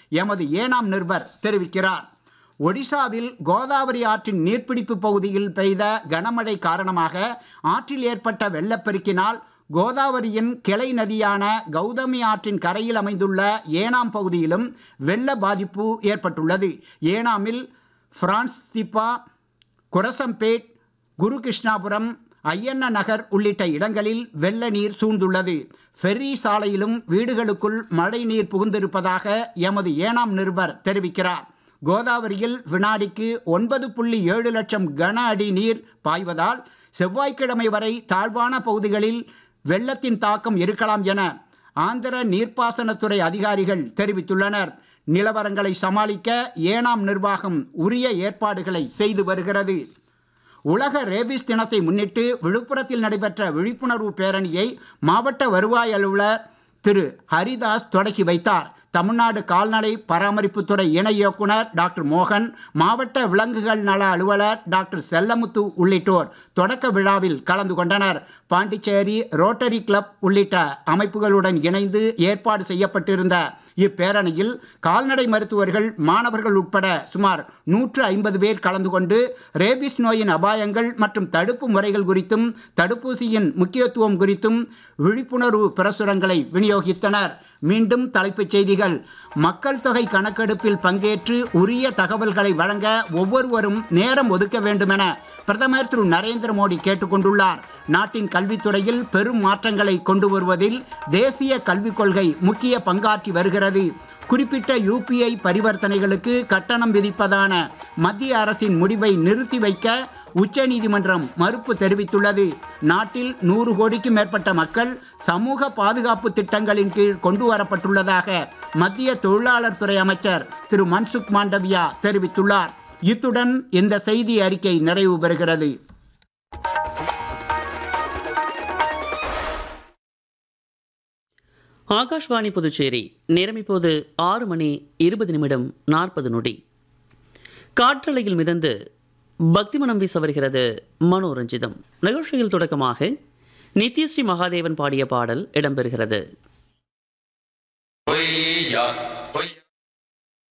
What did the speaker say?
எமது ஏனாம் நிருபர் தெரிவிக்கிறார் ஒடிசாவில் கோதாவரி ஆற்றின் நீர்பிடிப்பு பகுதியில் பெய்த கனமழை காரணமாக ஆற்றில் ஏற்பட்ட வெள்ளப்பெருக்கினால் கோதாவரியின் கிளை நதியான கௌதமி ஆற்றின் கரையில் அமைந்துள்ள ஏனாம் பகுதியிலும் வெள்ள பாதிப்பு ஏற்பட்டுள்ளது ஏனாமில் பிரான்ஸ் திப்பா குரசம்பேட் குருகிருஷ்ணாபுரம் ஐயண்ண நகர் உள்ளிட்ட இடங்களில் வெள்ள நீர் சூழ்ந்துள்ளது ஃபெர்ரி சாலையிலும் வீடுகளுக்குள் மழை நீர் புகுந்திருப்பதாக எமது ஏனாம் நிருபர் தெரிவிக்கிறார் கோதாவரியில் வினாடிக்கு ஒன்பது புள்ளி ஏழு லட்சம் கன அடி நீர் பாய்வதால் செவ்வாய்க்கிழமை வரை தாழ்வான பகுதிகளில் வெள்ளத்தின் தாக்கம் இருக்கலாம் என ஆந்திர நீர்ப்பாசனத்துறை அதிகாரிகள் தெரிவித்துள்ளனர் நிலவரங்களை சமாளிக்க ஏனாம் நிர்வாகம் உரிய ஏற்பாடுகளை செய்து வருகிறது உலக ரேபிஸ் தினத்தை முன்னிட்டு விழுப்புரத்தில் நடைபெற்ற விழிப்புணர்வு பேரணியை மாவட்ட வருவாய் அலுவலர் திரு ஹரிதாஸ் தொடக்கி வைத்தார் தமிழ்நாடு கால்நடை பராமரிப்புத்துறை இணை இயக்குனர் டாக்டர் மோகன் மாவட்ட விலங்குகள் நல அலுவலர் டாக்டர் செல்லமுத்து உள்ளிட்டோர் தொடக்க விழாவில் கலந்து கொண்டனர் பாண்டிச்சேரி ரோட்டரி கிளப் உள்ளிட்ட அமைப்புகளுடன் இணைந்து ஏற்பாடு செய்யப்பட்டிருந்த இப்பேரணியில் கால்நடை மருத்துவர்கள் மாணவர்கள் உட்பட சுமார் நூற்று ஐம்பது பேர் கலந்து கொண்டு ரேபிஸ் நோயின் அபாயங்கள் மற்றும் தடுப்பு முறைகள் குறித்தும் தடுப்பூசியின் முக்கியத்துவம் குறித்தும் விழிப்புணர்வு பிரசுரங்களை விநியோகித்தனர் மீண்டும் தலைப்புச் செய்திகள் மக்கள் தொகை கணக்கெடுப்பில் பங்கேற்று உரிய தகவல்களை வழங்க ஒவ்வொருவரும் நேரம் ஒதுக்க வேண்டுமென பிரதமர் திரு நரேந்திர மோடி கேட்டுக்கொண்டுள்ளார் நாட்டின் கல்வித்துறையில் பெரும் மாற்றங்களை கொண்டு வருவதில் தேசிய கல்விக் கொள்கை முக்கிய பங்காற்றி வருகிறது குறிப்பிட்ட யூபிஐ பரிவர்த்தனைகளுக்கு கட்டணம் விதிப்பதான மத்திய அரசின் முடிவை நிறுத்தி வைக்க உச்சநீதிமன்றம் மறுப்பு தெரிவித்துள்ளது நாட்டில் நூறு கோடிக்கும் மேற்பட்ட மக்கள் சமூக பாதுகாப்பு திட்டங்களின் கீழ் கொண்டு வரப்பட்டுள்ளதாக மத்திய தொழிலாளர் துறை அமைச்சர் திரு மன்சுக் மாண்டவியா தெரிவித்துள்ளார் இத்துடன் இந்த செய்தி அறிக்கை நிறைவு பெறுகிறது ஆகாஷ்வாணி புதுச்சேரி நேரம் இப்போது ஆறு மணி இருபது நிமிடம் நாற்பது நொடி காற்றலையில் மிதந்து பக்திமனம் வீச வருகிறது மனோரஞ்சிதம் நிகழ்ச்சியில் தொடக்கமாக நித்யஸ்ரீ மகாதேவன் பாடிய பாடல் இடம்பெறுகிறது Way up.